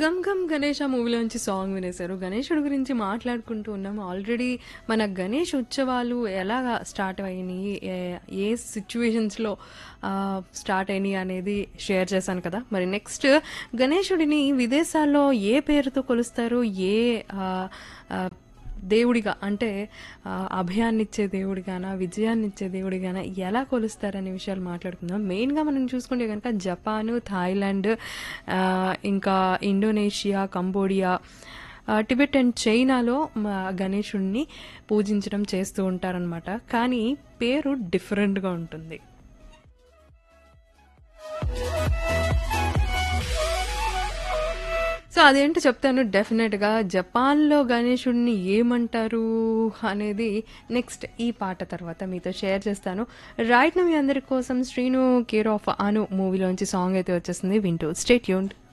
gum gum Ganesh ఆ మూవీలోంచి song వినేశారు గణేశుడి గురించి మాట్లాడుకుంటూ ఉన్నాం ఆల్రెడీ మన గణేష్ ఉత్సవాలు ఎలా స్టార్ట్ అయినాయి ఏ- ఏ సిచ్యువేషన్స్లో స్టార్ట్ అయినాయి అనేది షేర్ చేశాను కదా మరి నెక్స్ట్ గణేశుడిని విదేశాల్లో ఏ పేరుతో కొలుస్తారు ఏ ఆ, ఆ, దేవుడిగా అంటే ఆ, అభయాన్నిచ్చే దేవుడిగానా విజయాన్నిచ్చే దేవుడిగానా ఎలా కొలుస్తారనే విషయాలు మాట్లాడుకుందాం మెయిన్గా మనం చూసుకుంటే కనుక జపాన్ థాయిలాండ్ ఆ, ఇంకా ఇండోనేషియా కంబోడియా ఆ, టిబెట్ అండ్ చైనాలో మా గణేశుడిని పూజించడం చేస్తూ ఉంటారనమాట కానీ పేరు డిఫరెంట్గా ఉంటుంది సో అదేంటో చెప్తాను డెఫినెట్గా జపాన్లో గణేశుడిని ఏమంటారు అనేది నెక్స్ట్ ఈ పాట తర్వాత మీతో షేర్ చేస్తాను రైట్ మీ అందరి కోసం శ్రీను కేర్ ఆఫ్ అను మూవీలోంచి సాంగ్ అయితే వచ్చేసింది వింటూ స్టేట్ యూన్డ్